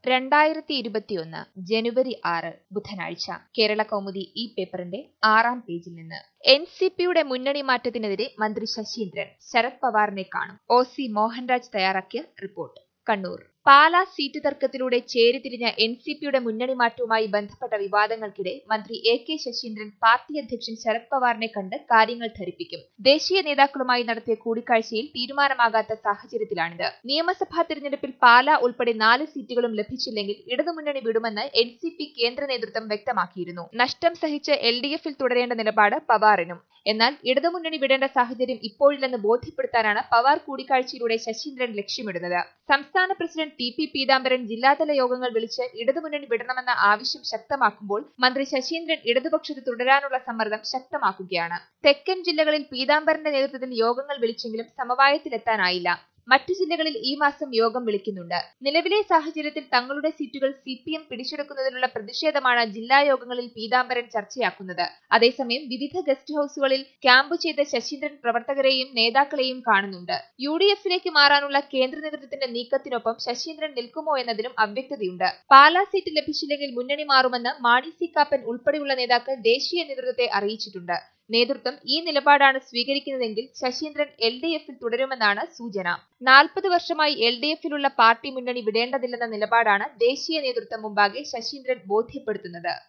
രണ്ടായിരത്തി ഇരുപത്തിയൊന്ന് ജനുവരി ആറ് ബുധനാഴ്ച കേരള കൗമുദി ഈ പേപ്പറിന്റെ ആറാം പേജിൽ നിന്ന് എൻ സി പിയുടെ മുന്നണി മാറ്റത്തിനെതിരെ മന്ത്രി ശശീന്ദ്രൻ ശരത് പവാറിനെ കാണും ഒ സി മോഹൻരാജ് തയ്യാറാക്കിയ റിപ്പോർട്ട് കണ്ണൂർ പാലാ സീറ്റ് തർക്കത്തിലൂടെ ചേരിതിരിഞ്ഞ എൻ സി പിയുടെ മുന്നണി മാറ്റവുമായി ബന്ധപ്പെട്ട വിവാദങ്ങൾക്കിടെ മന്ത്രി എ കെ ശശീന്ദ്രൻ പാർട്ടി അധ്യക്ഷൻ ശരത് പവാറിനെ കണ്ട് കാര്യങ്ങൾ ധരിപ്പിക്കും ദേശീയ നേതാക്കളുമായി നടത്തിയ കൂടിക്കാഴ്ചയിൽ തീരുമാനമാകാത്ത സാഹചര്യത്തിലാണിത് നിയമസഭാ തിരഞ്ഞെടുപ്പിൽ പാലാ ഉൾപ്പെടെ നാല് സീറ്റുകളും ലഭിച്ചില്ലെങ്കിൽ ഇടതുമുന്നണി വിടുമെന്ന് എൻ സി പി കേന്ദ്ര നേതൃത്വം വ്യക്തമാക്കിയിരുന്നു നഷ്ടം സഹിച്ച് എൽ ഡി എഫിൽ തുടരേണ്ട നിലപാട് പവാറിനും എന്നാൽ ഇടതുമുന്നണി വിടേണ്ട സാഹചര്യം ഇപ്പോഴില്ലെന്ന് ബോധ്യപ്പെടുത്താനാണ് പവാർ കൂടിക്കാഴ്ചയിലൂടെ ശശീന്ദ്രൻ ലക്ഷ്യമിടുന്നത് സംസ്ഥാന പ്രസിഡന്റ് ടി പി പീതാംബരൻ ജില്ലാതല യോഗങ്ങൾ വിളിച്ച് ഇടതുമുന്നണി വിടണമെന്ന ആവശ്യം ശക്തമാക്കുമ്പോൾ മന്ത്രി ശശീന്ദ്രൻ ഇടതുപക്ഷത്ത് തുടരാനുള്ള സമ്മർദ്ദം ശക്തമാക്കുകയാണ് തെക്കൻ ജില്ലകളിൽ പീതാംബരന്റെ നേതൃത്വത്തിൽ യോഗങ്ങൾ വിളിച്ചെങ്കിലും സമവായത്തിലെത്താനായില്ല മറ്റു ജില്ലകളിൽ ഈ മാസം യോഗം വിളിക്കുന്നുണ്ട് നിലവിലെ സാഹചര്യത്തിൽ തങ്ങളുടെ സീറ്റുകൾ സി പി എം പിടിച്ചെടുക്കുന്നതിനുള്ള പ്രതിഷേധമാണ് ജില്ലാ യോഗങ്ങളിൽ പീതാംബരൻ ചർച്ചയാക്കുന്നത് അതേസമയം വിവിധ ഗസ്റ്റ് ഹൌസുകളിൽ ക്യാമ്പ് ചെയ്ത ശശീന്ദ്രൻ പ്രവർത്തകരെയും നേതാക്കളെയും കാണുന്നുണ്ട് യു ഡി എഫിലേക്ക് മാറാനുള്ള കേന്ദ്ര നേതൃത്വത്തിന്റെ നീക്കത്തിനൊപ്പം ശശീന്ദ്രൻ നിൽക്കുമോ എന്നതിലും അവ്യക്തതയുണ്ട് പാലാ സീറ്റ് ലഭിച്ചില്ലെങ്കിൽ മുന്നണി മാറുമെന്ന് മാണി സി കാപ്പൻ ഉൾപ്പെടെയുള്ള നേതാക്കൾ ദേശീയ നേതൃത്വത്തെ അറിയിച്ചിട്ടുണ്ട് നേതൃത്വം ഈ നിലപാടാണ് സ്വീകരിക്കുന്നതെങ്കിൽ ശശീന്ദ്രൻ എൽ ഡി എഫിൽ തുടരുമെന്നാണ് സൂചന നാൽപ്പത് വർഷമായി എൽ ഡി എഫിലുള്ള പാർട്ടി മുന്നണി വിടേണ്ടതില്ലെന്ന നിലപാടാണ് ദേശീയ നേതൃത്വം മുമ്പാകെ ശശീന്ദ്രൻ ബോധ്യപ്പെടുത്തുന്നത്